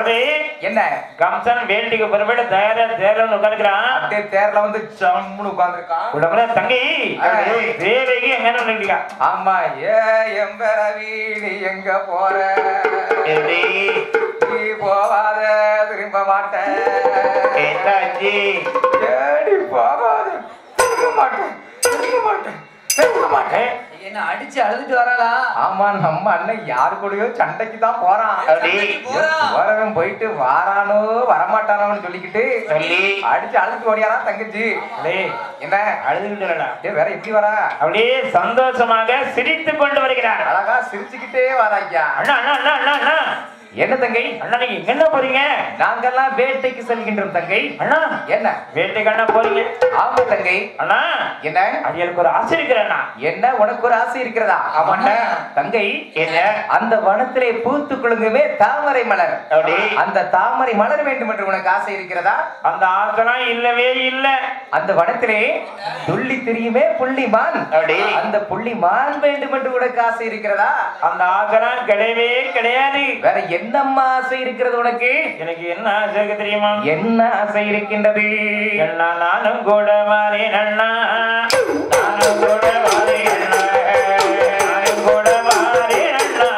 தம்பி என்ன கம்சன் வேண்டிக்கு பிறகு தயாரா தேர்ல உட்காந்துக்கிறான் அப்படியே தேர்ல வந்து ஜம்முன்னு உட்கார்ந்திருக்கான் உடம்புல தங்கி ஏய். தேவைக்கு எங்க நின்றுக்கா ஆமா ஏ எம்பர வீடு எங்க போற எப்படி நீ போவாத திரும்ப மாட்டேன் என்னாச்சு ஏடி போவாத திரும்ப மாட்டேன் திரும்ப மாட்டேன் திரும்ப மாட்டேன் என்ன அடிச்சு அழுதுட்டு வராளா ஆமா நம்ம அண்ணன் யாரு கூடயோ சண்டைக்கு தான் போறான் அப்படி போறான். போறவன் போயிட்டு வாரானோ வரமாட்டானோன்னு சொல்லிக்கிட்டு சொல்லி அடிச்சு அழுத்து ஓடியாரான் தங்கச்சி டேய், என்ன அழுதுகிட்டு இல்லடா. டேய், வேற எப்படி வரா அப்படியே சந்தோஷமாக சிரித்துக் கொண்டு வருகிறார் அழகா சிரிச்சுக்கிட்டே வராய்யா அண்ணா அண்ணா அண்ணா அண்ணா அண்ணா என்ன தங்கை அண்ணா நீங்க எங்க என்ன போறீங்க நாங்கெல்லாம் வேட்டைக்கு செல்கின்றோம் தங்கை அண்ணா என்ன வேட்டைக்கு அண்ணா போறீங்க ஆமா தங்கை அண்ணா என்ன அது எனக்கு ஒரு ஆசை இருக்கிறேண்ணா என்ன உனக்கு ஒரு ஆசை இருக்கிறதா ஆமாண்டா. தங்கை என்ன அந்த வனத்திலே பூத்து குலுங்குமே தாமரை மலர் அப்படி அந்த தாமரை மலர் வேண்டும் என்று உனக்கு ஆசை இருக்கிறதா அந்த ஆசைலாம் இல்லவே இல்ல அந்த வனத்திலே துள்ளி திரியுமே புள்ளிமான் அப்படி அந்த புள்ளிமான் வேண்டும் என்று உனக்கு ஆசை இருக்கிறதா அந்த ஆசைலாம் கிடையவே கிடையாது வேற என்னம்மா ஆசை இருக்கிறது உனக்கு எனக்கு என்ன ஆசை இருக்கு தெரியுமா என்ன ஆசை இருக்கின்றது அண்ணா நானும் கூட வாரேன் அண்ணா நானும் கூட வாரேன் அண்ணா நானும் கூட வாரேன் அண்ணா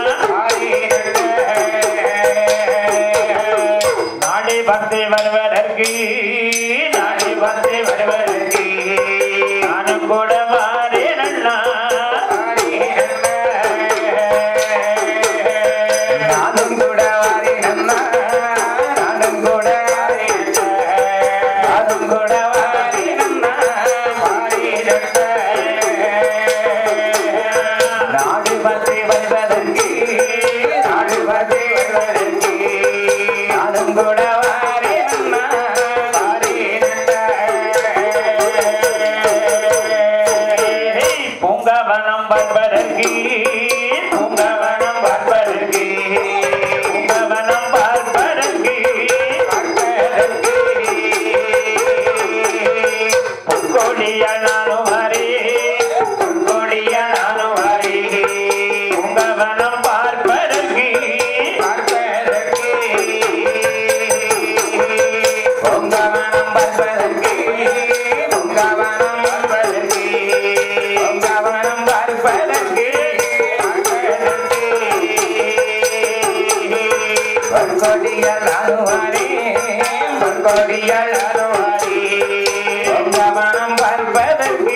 நாடி வந்து வருவதற்கு நாடி வந்து வருவதற்கு நானும் கூட வாரேன் அண்ணா நானும் கூட வாரேன் அண்ணா நானும் கூட வாரேன் நானும் கூட வாரேன் அண்ணா வாரேன் அண்ணா. நாடு வந்து வருவதற்கு நாடு வந்து வருவதற்கு நானும் கூட வாரேன் அண்ணா வாரேன் அண்ணா. பூங்கவனம் பார்ப்பதற்கு பூங்கவனம் பார்ப்பதற்கு பூங்கவனம் பார்ப்பதற்கு பொற்கொடியால் நானும் வரே பொற்கொடியால் நானும் வரே பூங்கவனம் பார்ப்பதற்கு பொங்கவனம் பார்ப்பதற்கு பொங்கவனம் பார்ப்பதற்கு பொங்கவனம் பார்ப்பதற்கு பொற்கொடியால் அனுவாரி பொற்கொடியால் அனுவாரி பொங்கவனம் பார்ப்பதற்கு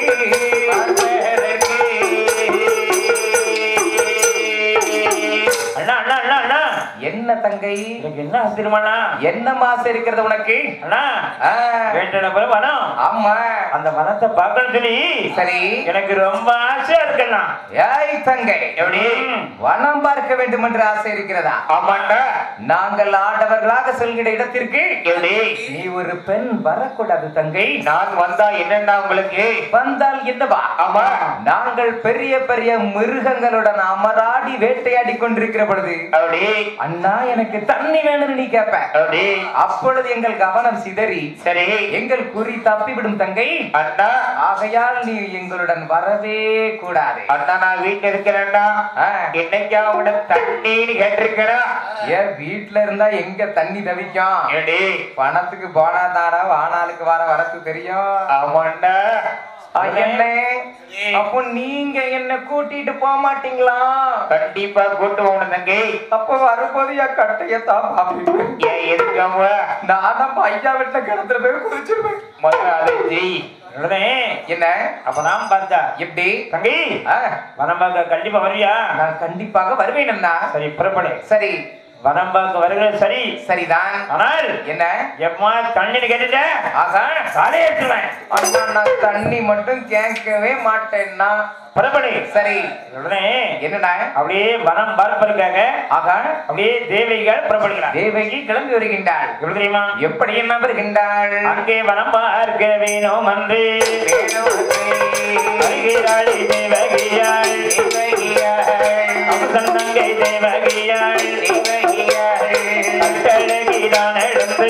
அண்ணா அண்ணா அண்ணா அண்ணா என்ன தங்கை எனக்கு என்ன ஆச்சரியமாண்ணா என்ன மாசம் இருக்கிறது உனக்கு அண்ணா ஆ, வேண்டின போய் வனம் ஆமா அந்த வனத்தை பார்க்கணும் சொல்லி சரி எனக்கு ரொம்ப ஆசையா இருக்குண்ணா ஏய் தங்கை எப்படி வனம் பார்க்க வேண்டும் என்று ஆசை இருக்கிறதா ஆமாண்டா நாங்கள் ஆடவர்களாக செல்கிற இடத்திற்கு எப்படி நீ ஒரு பெண் வரக்கூடாது தங்கை நான் வந்தா என்னன்னா உங்களுக்கு வந்தால் என்னவா ஆமா நாங்கள் பெரிய பெரிய மிருகங்களுடன் அமராடி வேட்டையாடி கொண்டிருக்கிற பொழுது அப்படி அண்ணா எனக்கு தண்ணி வேணும்னு நீ கேப்ப அப்படி அப்பொழுது எங்கள் கவனம் சிதறி சரி எங்கள் குறி தப்பிவிடும் தங்கை அண்ணா ஆகையால் நீ எங்களுடன் வரவே கூடாது அண்ணா நான் வீட்டுல இருக்கிறேன்டா ஆ, என்னைக்கா அவட தண்ணீர் கேட்டிருக்கிறா ஏன் வீட்டுல இருந்தா எங்க தண்ணி தவிக்கும் ஏடி பணத்துக்கு போனா தாடா வானாளுக்கு வர வரத்து தெரியும் ஆமாண்டா ஆ, என்ன அப்போ நீங்க என்ன கூட்டிட்டு போக மாட்டீங்களா கண்டிப்பா கூட்டு போகணும் தங்கி அப்ப வரும்போது என் கட்டையத்தான் பாப்பீங்க ஏன் எதுக்காம நானும் ஐயா வீட்டுல கிணத்துல போய் குதிச்சிருவேன் முதல்ல அதை செய் உடனே என்ன அப்பதான் பார்த்தா எப்படி தங்கி ஆ, வனம் பார்க்க கண்டிப்பா வருவியா நான் கண்டிப்பாக வருவேன் அண்ணா சரி புறப்படு சரி வனம் பார்க்க வருகிறது சரி சரிதான் ஆனால் என்ன எப்பமா தண்ணீர் கேட்டுட்ட ஆகா காலையே எடுத்துருவேன் அண்ணா நான் தண்ணி மட்டும் கேட்கவே மாட்டேன்னா புறப்படு சரி உடனே என்னண்ணா அப்படியே வனம் பார்ப்பதற்காக ஆகா அப்படியே தேவைகள் புறப்படுகிறார் தேவகி கிளம்பி வருகின்றாள் எப்படி தெரியுமா எப்படி என்ன வருகின்றாள் அங்கே வனம் பார்க்க வேணும் என்று வருகிறாள் தேவகியாள் அமுதன் தங்கை தேவகியாள் கட்டழகிதான் எழுந்து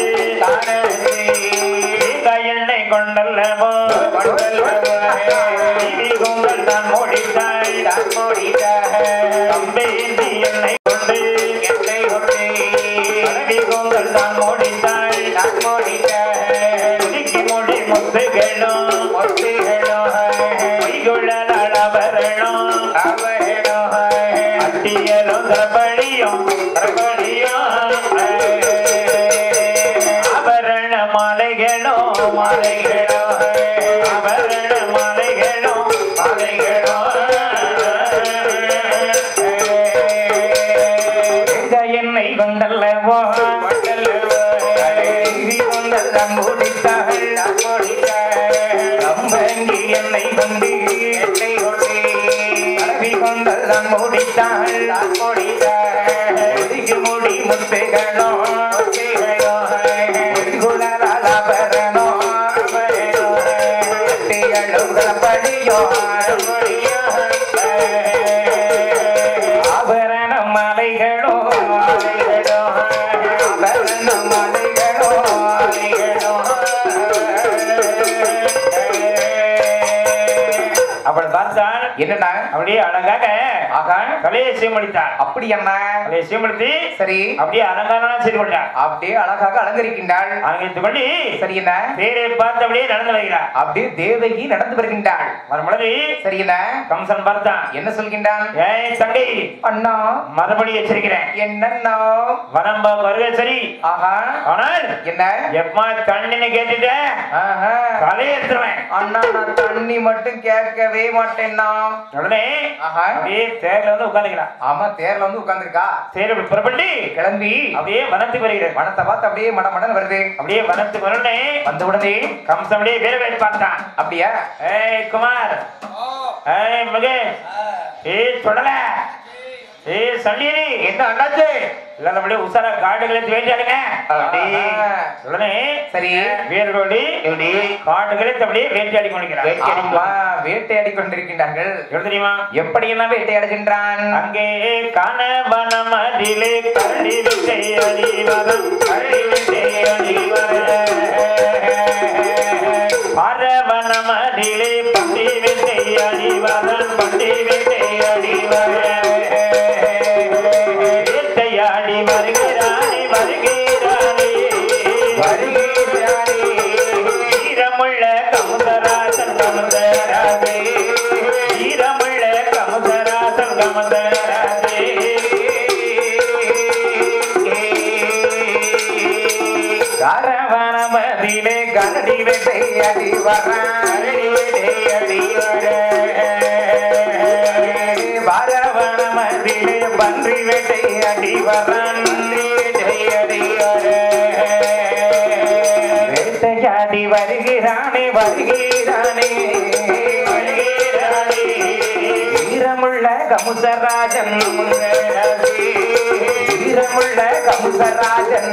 எண்ணெய் கொண்டல்லவோ கும்பல் தான் மூடித்தாள் தம்பி என்னை கொண்டு அழகி தான் முடித்தாள் நான் முடிக்க முடுக்கி முடி முத்துகளும் முத்துகளும் கைகுழலால் ஆபரணம் அவர்களும் அட்டியலும் திரபடியும் திரபடியும் ஆபரண மாலைகளும் மாலைகளும் ஆபரண மாலைகளும் மாலைகளும் எங்க என்னை கொண்டல்லவோ கடைசி கொண்டெல்லாம் முடித்தாள் நான் முடிக்க கம்பங்கி என்னை கொண்டு என்னை கொண்டே கலவி கொண்டெல்லாம் முடித்தாள் நான் முடிக்க முதுகு முடி முத்துகளோ குழலால் ஆபரணோ கட்டியலும் கலப்படியோ ஆபரண மாலைகளோ மாலைகளோ ஆபரண மாலைகளோ அவள் பார்த்தால் என்னடா அப்படியே அழகாக ஆகா கலையை சீமடித்தாள் அப்படி என்ன கலையை சீமடித்து சரி அப்படியே அலங்காரம் செய்து கொண்டாள் அப்படியே அழகாக அலங்கரிக்கின்றாள் அலங்கரித்துக் கொண்டு சரி என்ன தேரை பார்த்து அப்படியே நடந்து வருகிறார் அப்படியே தேவகி நடந்து வருகின்றாள் வரும்பொழுது சரி என்ன கம்சன் பார்த்தான் என்ன சொல்கின்றான் ஏய் தங்கை அண்ணா மறுபடி எச்சரிக்கிறேன் என்னண்ணா வரம்பா வருக சரி ஆஹா ஆனால் என்ன எப்பமா தண்ணின்னு கேட்டுட்ட ஆஹா கலையை எடுத்துருவேன் அண்ணா நான் தண்ணி மட்டும் கேட்கவே மாட்டேன்னா உடனே ஆஹா அப்படியே தேர்ல வந்து உட்காந்துக்கிறான் ஆமா தேர்ல வந்து உட்கார்ந்திருக்கா தேர் இப்படி புறப்பட்டு கிளம்பி அப்படியே வனத்துக்கு வருகிறது வனத்தை பார்த்து அப்படியே மட மடன் வருது அப்படியே வனத்துக்கு வரனே வந்த உடனே கம்சன் அப்படியே வேற வேலை பார்த்தான் அப்படியா ஏய் குமார் ஏய் மகேஷ் ஏய் தொடல ஏய் சண்டியரி என்ன அண்ணாச்சு எல்லாரும் அப்படியே உசாரா காடுகளை வேண்டியாடுங்க அப்படி ஆஹா. உடனே சரி வீரர்களோடு இப்படி காடுகளை அப்படியே வேட்டையாடி கொண்டிருக்கிறார் ஆமா வேட்டையாடி கொண்டிருக்கின்றார்கள் எப்படி தெரியுமா எப்படி என்ன வேட்டையாடுகின்றான் அங்கே கணவனம் அதிலே கரடி விட்டை அடிவரம் கரடி விட்டை அடிவரம் பரவனம் அதிலே பண்டி விட்டை அடிவரம் பண்டி விட்டை அடிவரம் வேட்டையாடி வருகிறானே வருகிறானே வருகிறானே. வீரமுள்ள கமுதராசன் கமுதராசே வீரமுள்ள கமுதராசன் கமுதராசே கரவனமதிலே கரடி வேட்டையாடி வராடி வேட்டையாடி வர வரவனமதிலே பன்றி வேட்டையாடி வரான் வேட்டையாடி வர வேட்டையாடி வருகிறானே வருகிறானே வருகிறானே வீரமுள்ள கமுசராஜன் வீரமுள்ள கமுசராஜன்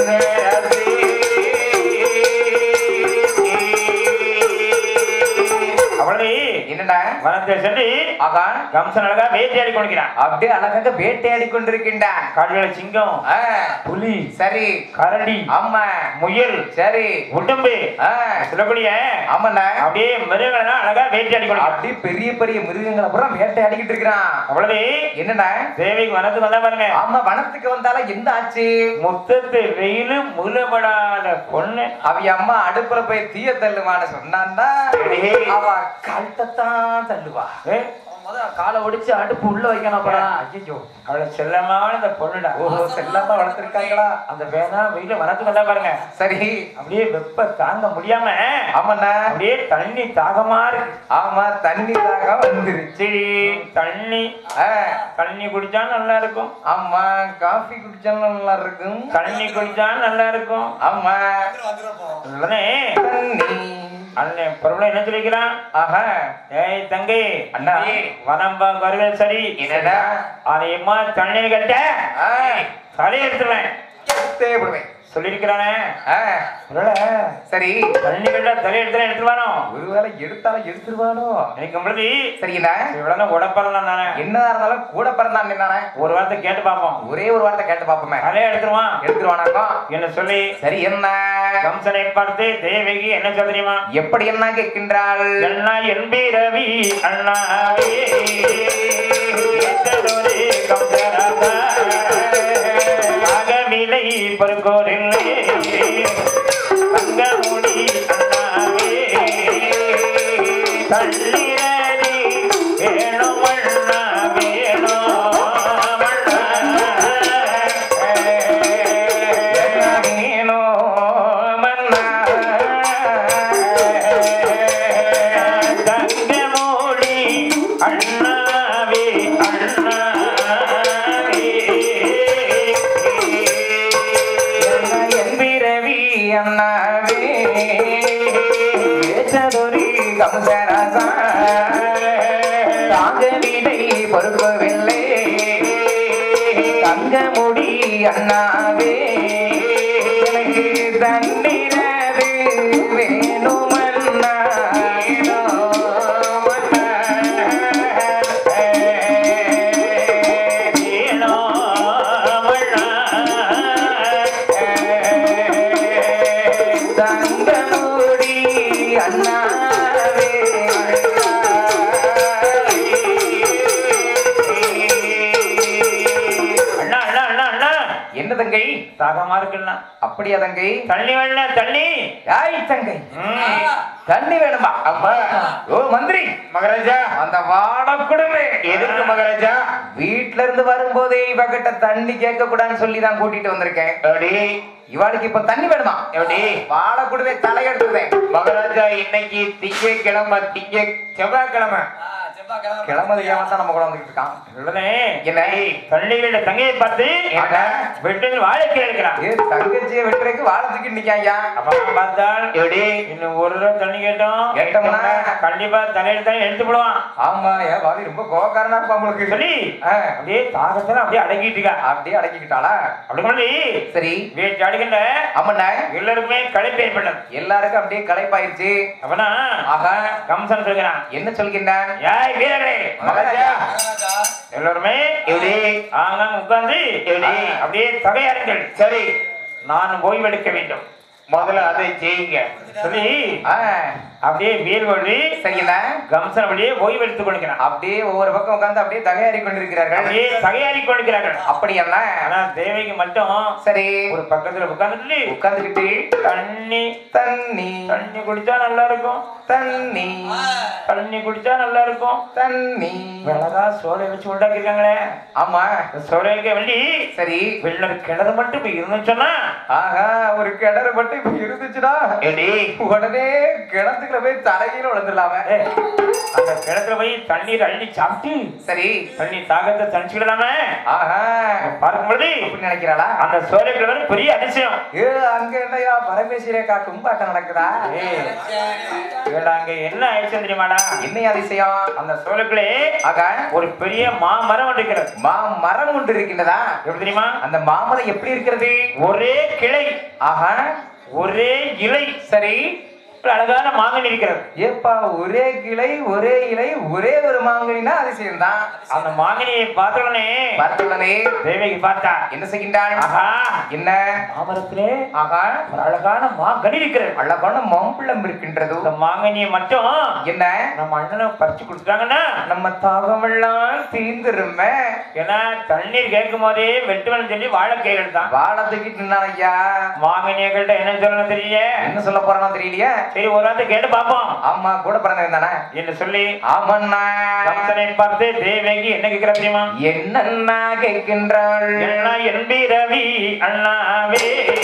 அவளை என்னடா வனத்தை சென்று ஆகா கம்சன் அழகா வேட்டையாடி கொண்டிருக்கிறான் அப்படியே அழகாக வேட்டையாடி கொண்டிருக்கின்றான் காடுகளை சிங்கம் ஆ, புலி சரி கரடி ஆமா முயல் சரி உடம்பு ஆ, சொல்லக்கூடிய ஆமாண்ணா அப்படியே மிருகங்களை அழகா வேட்டையாடி கொண்டிருக்கிறான் அப்படியே பெரிய பெரிய மிருகங்களை பூரா வேட்டையாடிக்கிட்டு இருக்கிறான் அவ்வளவு என்னடா தேவைக்கு வனத்துக்கு வந்தா பாருங்க ஆமா வனத்துக்கு வந்தால என்ன ஆச்சு முத்தத்து வெயிலு முலப்படாத பொண்ணு அவ அம்மா அடுப்புல போய் தீய தள்ளுவான்னு சொன்னான்னா அவ கழுத்தான் தள்ளுவா ஏ, முதல்ல காலை ஒடிச்சு அடுப்பு உள்ள வைக்கணும் அப்புறம் ஐயோ அவளை செல்லமான இந்த பொண்ணுடா ஓஹோ செல்லமா வளர்த்திருக்காங்களா அந்த வேணா வெயில வனத்துக்கு வந்தா பாருங்க சரி அப்படியே வெப்ப தாங்க முடியாம ஆமாண்ணா அப்படியே தண்ணி தாகமா இருக்கு ஆமா தண்ணி தாக வந்துருச்சு சரி தண்ணி ஆ, தண்ணி குடிச்சா நல்லா இருக்கும் ஆமா காஃபி குடிச்சா நல்லா இருக்கும் தண்ணி குடிச்சா நல்லா இருக்கும் ஆமா உடனே தண்ணி அண்ணன் பொருளை என்ன சொல்லிக்கிறான் ஆஹா ஏய் தங்கை அண்ணா. வனம்பா வருகள் சரி என்னடா அதையம்மா தண்ணி கட்ட ஆ, தலையை எடுத்துருவேன் தேவைப்படுவேன் சொல்லியிருக்கிறானே ஆ, ஒருவேளை சரி தண்ணி கட்ட தலை எடுத்துறேன் எடுத்துருவானோ ஒருவேளை எடுத்தாலும் எடுத்துருவானோ எனக்கு பொழுது சரிண்ணா இவ்வளவு உடப்பறலாம் தானே என்னதான் இருந்தாலும் கூட பிறந்தான் என்னண்ணே ஒரு வார்த்தை கேட்டு பார்ப்போம் ஒரே ஒரு வார்த்தை கேட்டு பாப்போமே தலையை எடுத்துருவான் எடுத்துருவானாக்கும் என்ன சொல்லி சரி என்ன கம்சனை பார்த்து தேவகி என்ன சொல்ல தெரியுமா எப்படி என்ன கேட்கின்றாள் அண்ணா என்பிரவி அண்ணாவே ஏற்றதொரு கம்சராதா. அகவிலை பருக்கோரில்லை தங்கமுடி அண்ணாவே தள்ளிரடி வேணும் அண்ணா வேணும் நீனோ மன்னா தங்கமூடி அண்ணாவே அண்ணாவே என் பிறவி அண்ணாவே ஏற்றதொரு கம்சராசா தாங்க விதை பொறுக்கவில்லை தங்கமுடி அண்ணாவே எனக்கு தண்டினது வேணுமன்னா தங்கமுடி அண்ணாவே அண்ணா அண்ணா அண்ணா அண்ணா என்ன தங்கை தாகமா இருக்குண்ணா அப்படியா தங்கை தண்ணி வேணா தண்ணி யாய் தங்கை ம். தண்ணி வேணுமா அப்பா ஓ மந்திரி மகாராஜா அந்த வாட குடுமே எதுக்கு மகாராஜா வீட்ல இருந்து வரும்போதே இவகிட்ட தண்ணி கேட்க கூடாதுன்னு சொல்லி தான் கூட்டிட்டு வந்திருக்கேன் எப்படி இவாளுக்கு இப்ப தண்ணி வேணுமா எப்படி வாழ குடுமே தலையெடுத்துதேன் மகாராஜா இன்னைக்கு திங்கக்கிழமை திங்க செவ்வாய்க்கிழமை கிளம்பது ஏமாத்தான் தான் நம்ம கூட வந்துட்டு இருக்கான் உடனே என்ன? தண்ணிகளோட தங்கையை பார்த்து ஆக. வெட்டு வாழைக்கு எடுக்கிறான் ஏ தங்கச்சியை வெட்டுறதுக்கு வாழ தூக்கிட்டு நிக்காங்க அப்புறம் பார்த்தால் எப்படி இன்னும் ஒரு தடவை தண்ணி கேட்டோம் கேட்டோம்னா? கண்டிப்பா தலையில தான் எடுத்து போடுவான் ஆமா ஏன் பாவி ரொம்ப கோவக்காரனா இருப்பா உங்களுக்கு சொல்லி ஆ, அப்படியே தாகத்தை அப்படியே அடக்கிட்டு இருக்கா அப்படியே அடக்கிக்கிட்டாளா அப்படி சொல்லி சரி வீட்டு அடிக்கின்ற ஆமாண்ணா எல்லாருக்குமே களைப்பு ஏற்பட்டது எல்லாருக்கும் அப்படியே களைப்பாயிருச்சு அவனா ஆகா கம்சன் சொல்கிறான் என்ன சொல்கின்றான் ஏய் வீரர்களே மகாராஜா எல்லாருமே இப்படி ஆங்க உட்கார்ந்து இப்படி அப்படியே தகையாருங்கள் சரி நான் ஓய்வெடுக்க வேண்டும் முதல்ல அதை செய்யுங்க சொல்லி ஆ, அப்படியே வீர்வழி சரிங்கண்ணா கம்சன் அப்படியே ஓய்வெடுத்துக் கொள்கிறான் அப்படியே ஒவ்வொரு பக்கம் உட்கார்ந்து அப்படியே தகையாறி கொண்டிருக்கிறார்கள் அப்படியே தகையாறி கொள்கிறார்கள் அப்படி என்ன ஆனா தேவைக்கு மட்டும் சரி ஒரு பக்கத்துல உட்கார்ந்துட்டு உட்கார்ந்துகிட்டு தண்ணி தண்ணி தண்ணி குடிச்சா நல்லா இருக்கும் தண்ணி தண்ணி குடிச்சா நல்லா இருக்கும் தண்ணி அழகா சோலை வச்சு உண்டாக்கிருக்காங்களே ஆமா இந்த சோலைக்கு வேண்டி சரி வெள்ளம் கிணறு மட்டும் இப்ப இருந்துச்சுன்னா ஆஹா ஒரு கிணறு மட்டும் இப்ப இருந்துச்சுன்னா ஏடி உடனே கிணத்துக்குள்ள போய் தலைகீழ விழுந்துடலாமே ஏய், அந்த கிணத்துல போய் தண்ணீர் அள்ளி சாப்பிட்டு சரி தண்ணி தாகத்தை தணிச்சுக்கிடலாமே ஆஹா பார்க்கும் பொழுது அப்படி நினைக்கிறாளா அந்த சோலைக்குள்ள வந்து பெரிய அதிசயம் ஏ அங்க என்னையா பரமேஸ்வரேக்கா கும்பாட்டம் நடக்குதா ஏய், இவள்ல அங்க என்ன ஆயிடுச்சு தெரியுமாடா என்ன அதிசயம் அந்த சோலைக்குள்ளே ஆகா ஒரு பெரிய மாமரம் ஒன்று இருக்கிறது மா மரம் ஒன்று இருக்கின்றதா எப்படி தெரியுமா அந்த மாமரம் எப்படி இருக்கிறது ஒரே கிளை ஆஹா ஒரே இலை சரி ஒரு அழகான மாங்கனி இருக்கிறது ஏப்பா ஒரே கிளை ஒரே இலை ஒரே ஒரு மாங்கனினா அதிசயம் தான் அந்த மாங்கனியை பார்த்த உடனே பார்த்தவுடனே தேவகி பார்த்தா என்ன செய்கின்றாள் ஆஹா என்ன மாமரத்திலே ஆகா ஒரு அழகான மாங்கனி இருக்கிறது அழகான மாம்பழம் இருக்கின்றது இந்த மாங்கனியை மட்டும் என்ன நம்ம அண்ணனை பறிச்சு கொடுத்துட்டாங்கன்னா நம்ம தாகமெல்லாம் தீந்துருமே ஏன்னா தண்ணீர் கேட்கும் போதே வெட்டுவன் சொல்லி வாழைக்கைகள் தான் வாழ தூக்கிட்டு நின்னான் ஐயா மாங்கனியர்கள்ட்ட என்ன சொல்லணும் தெரியல என்ன சொல்ல போறானோ தெரியலையே சரி ஒரு வார்த்தை கேட்டு பார்ப்போம் ஆமா கூட பிறந்தவன் தானே என்று சொல்லி ஆமண்ணா கம்சனை பார்த்து தேவகி என்ன கேட்கிற தெரியுமா என்னன்னா கேட்கின்றாள் என்ன என்பி ரவி அண்ணாவே